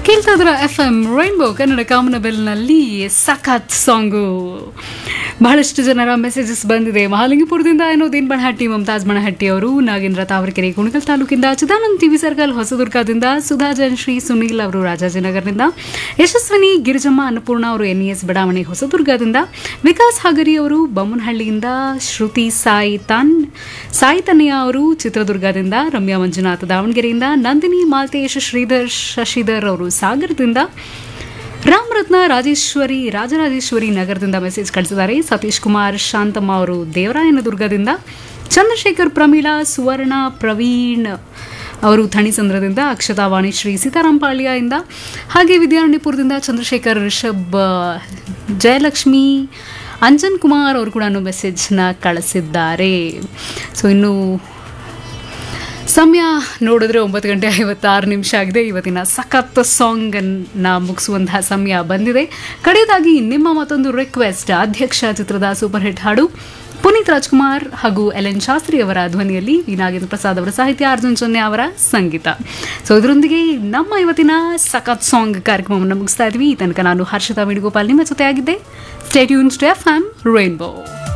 ಕೇಳ್ತಾ ಇದ್ರ F M Rainbow Kannada ಕಾಮನಬೆಲ್ನಲ್ಲಿ ಸಖತ್ ಸಾಂಗು ಬಹಳಷ್ಟು ಜನರ ಮೆಸೇಜಸ್ ಬಂದಿದೆ ಮಹಾಲಿಂಗಪುರದಿಂದ ಏನೋ ದೀನ್ ಬಣಹಟ್ಟಿ ಮಮತಾಜ್ ಬಣಹಟ್ಟಿ ಅವರು ನಾಗೇಂದ್ರ ತಾವರೆಕೆರೆ ಕುಣಕಲ್ ತಾಲೂಕಿಂದ ಚಿದಾನಂದ್ ಟಿವಿ ಸರ್ಕಲ್ ಹೊಸದುರ್ಗದಿಂದ ಸುಧಾ ಶ್ರೀ ಸುನೀಲ್ ಅವರು ರಾಜಾಜಿನಗರದಿಂದ ಯಶಸ್ವಿನಿ ಗಿರಿಜಮ್ಮ ಅನ್ನಪೂರ್ಣ ಅವರು ಎನ್ ಎಸ್ ಬಡಾವಣೆ ಹೊಸದುರ್ಗದಿಂದ ವಿಕಾಸ್ ಹಗರಿ ಅವರು ಬೊಮ್ಮನಹಳ್ಳಿಯಿಂದ ಶ್ರುತಿ ಸಾಯಿ ತಾನ್ ಸಾಯಿ ತನ್ನಯ್ಯ ಅವರು ಚಿತ್ರದುರ್ಗದಿಂದ ರಮ್ಯಾ ಮಂಜುನಾಥ್ ದಾವಣಗೆರೆಯಿಂದ ನಂದಿನಿ ಮಾಲ್ತೇಶ್ ಶ್ರೀಧರ್ ಶಶಿಧರ್ ಅವರು ಸಾಗರದಿಂದ ರಾಮ್ ರತ್ನ ರಾಜೇಶ್ವರಿ ರಾಜರಾಜೇಶ್ವರಿ ನಗರದಿಂದ ಮೆಸೇಜ್ ಕಳಿಸಿದ್ದಾರೆ ಸತೀಶ್ ಕುಮಾರ್ ಶಾಂತಮ್ಮ ಅವರು ದೇವರಾಯನದುರ್ಗದಿಂದ ಚಂದ್ರಶೇಖರ್ ಪ್ರಮೀಳಾ ಸುವರ್ಣ ಪ್ರವೀಣ್ ಅವರು ಥಣಿಸಂದ್ರದಿಂದ ಅಕ್ಷತಾ ವಾಣಿಶ್ರೀ ಸೀತಾರಾಂಪಾಳ್ಯದಿಂದ ಹಾಗೆ ವಿದ್ಯಾರಣ್ಯಪುರದಿಂದ ಚಂದ್ರಶೇಖರ್ ರಿಷಬ್ ಜಯಲಕ್ಷ್ಮಿ ಅಂಜನ್ ಕುಮಾರ್ ಅವರು ಕೂಡ ಮೆಸೇಜ್ನ ಕಳಿಸಿದ್ದಾರೆ ಸೊ ಇನ್ನು ಸಮಯ ನೋಡಿದ್ರೆ ಒಂಬತ್ತು ಗಂಟೆ ಐವತ್ತಾರು ನಿಮಿಷ ಆಗಿದೆ ಇವತ್ತಿನ ಸಖತ್ ಸಾಂಗನ್ನು ಮುಗಿಸುವಂತಹ ಸಮಯ ಬಂದಿದೆ ಕಡೆಯದಾಗಿ ನಿಮ್ಮ ಮತ್ತೊಂದು ರಿಕ್ವೆಸ್ಟ್ ಅಧ್ಯಕ್ಷ ಚಿತ್ರದ ಸೂಪರ್ ಹಿಟ್ ಹಾಡು ಪುನೀತ್ ರಾಜ್ಕುಮಾರ್ ಹಾಗೂ ಎಲ್ ಎನ್ ಶಾಸ್ತ್ರಿ ಅವರ ಧ್ವನಿಯಲ್ಲಿ ವಿ ನಾಗೇಂದ್ರ ಪ್ರಸಾದ್ ಅವರ ಸಾಹಿತ್ಯ ಅರ್ಜುನ್ ಚೊನ್ನೆ ಅವರ ಸಂಗೀತ ಸೊ ಇದರೊಂದಿಗೆ ನಮ್ಮ ಇವತ್ತಿನ ಸಖತ್ ಸಾಂಗ್ ಕಾರ್ಯಕ್ರಮವನ್ನು ಮುಗಿಸ್ತಾ ಇದ್ವಿ ಈ ತನಕ ನಾನು ಹರ್ಷಿತಾ ವೇಣುಗೋಪಾಲ್ ನಿಮ್ಮ ಜೊತೆ ಆಗಿದ್ದೆ stay tunes to F M rainbow